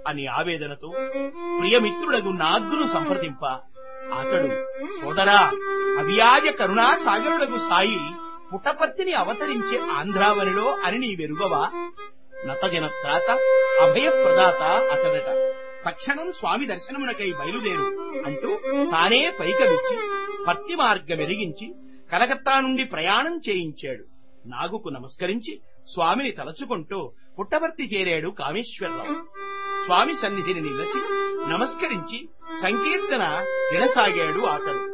అని ఆవేదనతో ప్రియమిత్రుడగు నాగ్గును సంప్రదింప అతడు సోదరా అవ్యాజ కరుణా సాగరుడగు సాయి పుట్టపర్తిని అవతరించే ఆంధ్రావనిలో అని నీ వెరుగవా నతజన త్రాత అభయప్రదాత అతడట తక్షణం స్వామి దర్శనమునకై బయలుదేరు అంటూ తానే పైకవిచ్చి పర్తి మార్గం ఎరిగించి కలకత్తా నుండి ప్రయాణం చేయించాడు నాగుకు నమస్కరించి స్వామిని తలచుకుంటూ పుట్టవర్తి చేరాడు కామేశ్వరరావు స్వామి సన్నిధిని నిలచి నమస్కరించి సంకీర్తన వినసాగాడు అతడు